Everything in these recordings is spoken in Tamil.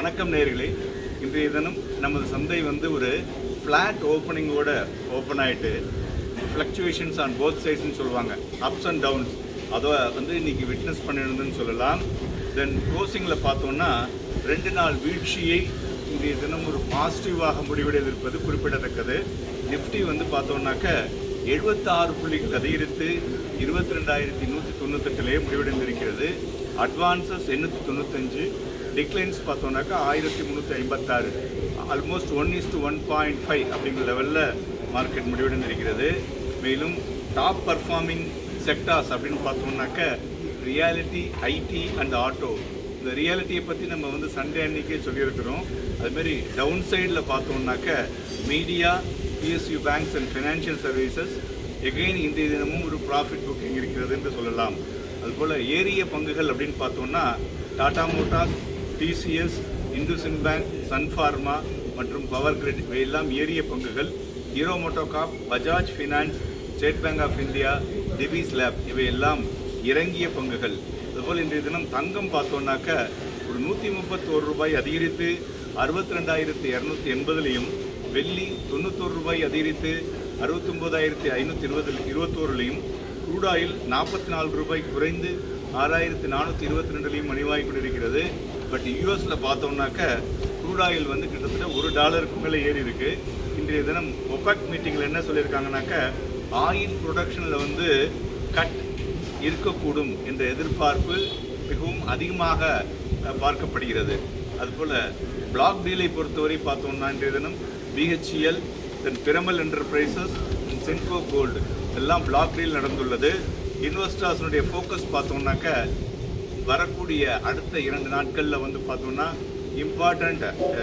வணக்கம் நேயர்களே இன்றைய தினம் நமது சந்தை வந்து ஒரு ஃப்ளாட் ஓப்பனிங்கோட ஓப்பன் ஆயிட்டு ஃப்ளக்சுவேஷன்ஸ் ஆன் போத் சைட்ஸ்னு சொல்லுவாங்க அப்ஸ் அண்ட் டவுன்ஸ் அதை வந்து இன்னைக்கு விட்னஸ் பண்ணிருந்ததுன்னு சொல்லலாம் தென் க்ளோசிங்கில் பார்த்தோம்னா ரெண்டு நாள் வீழ்ச்சியை இன்றைய தினம் ஒரு பாசிட்டிவாக முடிவடைந்திருப்பது குறிப்பிடத்தக்கது நிஃப்டி வந்து பார்த்தோம்னாக்க எழுபத்தாறு புள்ளிகள் அதிகரித்து இருபத்தி ரெண்டாயிரத்தி நூற்றி தொண்ணூத்தெட்டுலேயே முடிவடைந்திருக்கிறது அட்வான்சஸ் எண்ணூற்றி தொண்ணூத்தஞ்சு டிக்ளைன்ஸ் பார்த்தோம்னாக்கா ஆயிரத்தி முந்நூற்றி ஐம்பத்தாறு almost one is to one point five அப்படிங்கிற லெவலில் மார்க்கெட் முடிவடைந்திருக்கிறது மேலும் டாப் பர்ஃபார்மிங் செக்டார்ஸ் அப்படின்னு பார்த்தோம்னாக்க ரியாலிட்டி ஐடி அண்ட் ஆட்டோ இந்த ரியாலிட்டியை பற்றி நம்ம வந்து சண்டே அன்னைக்கே சொல்லியிருக்கிறோம் அதுமாரி டவுன் சைடில் பார்த்தோம்னாக்க media PSU banks and financial services again இன்றைய தினமும் ஒரு ப்ராஃபிட் புக்கிங் இருக்கிறது என்று சொல்லலாம் அதுபோல் ஏரிய பங்குகள் அப்படின்னு பார்த்தோம்னா டாடா மோட்டார்ஸ் டிசிஎஸ் இந்துசின் பேங்க் சன்ஃபார்மா மற்றும் பவர் கிரிட் இவையெல்லாம் ஏரிய பங்குகள் ஹீரோ மோட்டோகாப் பஜாஜ் ஃபினான்ஸ் ஸ்டேட் பேங்க் ஆஃப் இந்தியா டிவிஸ் லேப் இவையெல்லாம் இறங்கிய பங்குகள் அதுபோல் இன்றைய தினம் தங்கம் பார்த்தோம்னாக்க ஒரு நூற்றி முப்பத்தோரு ரூபாய் அதிகரித்து அறுபத்தி ரெண்டாயிரத்தி இரநூத்தி எண்பதுலையும் வெள்ளி தொண்ணூத்தோரு ரூபாய் அதிகரித்து அறுபத்தொம்போதாயிரத்தி ஐநூற்றி இருபது இருபத்தோருலையும் crude oil நாற்பத்தி நாலு ரூபாய் குறைந்து ஆறாயிரத்தி நானூற்றி இருபத்தி ரெண்டுலையும் மணிவாகி கொண்டிருக்கிறது பட் யூஎஸில் பார்த்தோம்னாக்க crude oil வந்து கிட்டத்தட்ட ஒரு டாலருக்கு மேலே ஏறி இருக்கு இன்றைய தினம் ஒபெக் மீட்டிங்கில் என்ன சொல்லியிருக்காங்கனாக்க ஆயில் ப்ரொடக்ஷனில் வந்து கட் இருக்கக்கூடும் என்ற எதிர்பார்ப்பு மிகவும் அதிகமாக அஹ், பார்க்கப்படுகிறது அதுபோல் பிளாக் டீலை பொறுத்தவரை பார்த்தோம்னா இன்றைய தினம் பிஹெச்இஎல் தென் பிரமல் என்டர்பிரைசஸ் சென்கோ கோல்டு எல்லாம் பிளாக் டீல் நடந்துள்ளது இன்வெஸ்டர்ஸனுடைய ஃபோக்கஸ் பார்த்தோம்னாக்க வரக்கூடிய அடுத்த இரண்டு நாட்களில் வந்து பார்த்தோம்னா இம்பார்ட்டண்ட்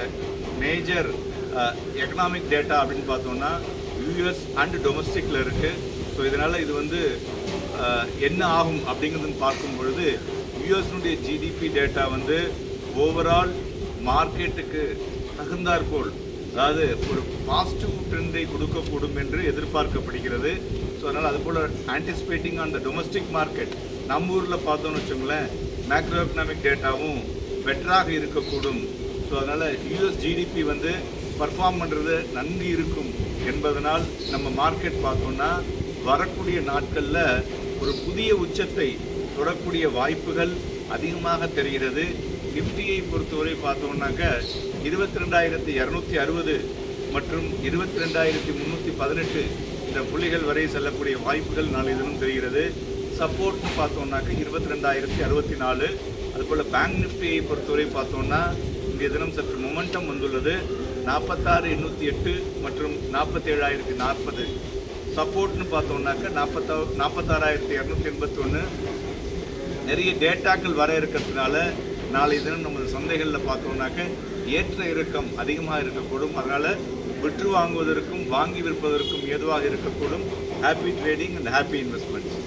மேஜர் எக்கனாமிக் டேட்டா அப்படின்னு பார்த்தோம்னா யூஎஸ் அண்ட் டொமஸ்டிக்கில் இருக்குது ஸோ இதனால் இது வந்து அஹ், என்ன ஆகும் அப்படிங்கிறதுன்னு பார்க்கும் பொழுது யூஎஸ்னுடைய ஜிடிபி டேட்டா வந்து ஓவரால் மார்க்கெட்டுக்கு தகுந்தாற்போல் அதாவது ஒரு பாசிட்டிவ் ட்ரெண்டை கொடுக்கக்கூடும் என்று எதிர்பார்க்கப்படுகிறது ஸோ அதனால் அதுபோல் anticipating on the domestic market நம்ம ஊரில் பார்த்தோம்னு வச்சுங்களேன் மேக்ரோ எக்கனாமிக் டேட்டாவும் பெட்டராக இருக்கக்கூடும் ஸோ அதனால் யூஎஸ் ஜிடிபி வந்து பர்ஃபார்ம் பண்ணுறது நன்கு இருக்கும் என்பதனால் நம்ம மார்க்கெட் பார்த்தோம்னா வரக்கூடிய நாட்களில் ஒரு புதிய உச்சத்தை தொடக்கூடிய வாய்ப்புகள் அதிகமாக தெரிகிறது நிஃப்டியை பொறுத்தவரை பார்த்தோம்னாக்க இருபத்தி ரெண்டாயிரத்தி இரநூத்தி அறுபது மற்றும் இருபத்தி ரெண்டாயிரத்தி முந்நூற்றி பதினெட்டு இந்த புள்ளிகள் வரை செல்லக்கூடிய வாய்ப்புகள் நாளை தினம் தெரிகிறது சப்போர்ட்னு பார்த்தோம்னாக்க இருபத்தி ரெண்டாயிரத்தி அறுபத்தி நாலு அதுபோல் பேங்க் நிஃப்டியை பொறுத்தவரை பார்த்தோம்னா இன்றைய தினம் சற்று மொமெண்டம் வந்துள்ளது நாற்பத்தாறு எண்ணூற்றி எட்டு மற்றும் நாற்பத்தேழாயிரத்தி நாற்பது சப்போர்ட்னு பார்த்தோம்னாக்க நாற்பத்தா நாற்பத்தாறாயிரத்தி இரநூத்தி எண்பத்தி ஒன்று நிறைய டேட்டாக்கள் வர இருக்கிறதுனால நாளை தினம் நமது சந்தைகளில் பார்த்தோம்னாக்க ஏற்ற இறக்கம் அதிகமாக இருக்கக்கூடும் அதனால் விற்று வாங்குவதற்கும் வாங்கி விற்பதற்கும் ஏதுவாக இருக்கக்கூடும் happy trading and happy investments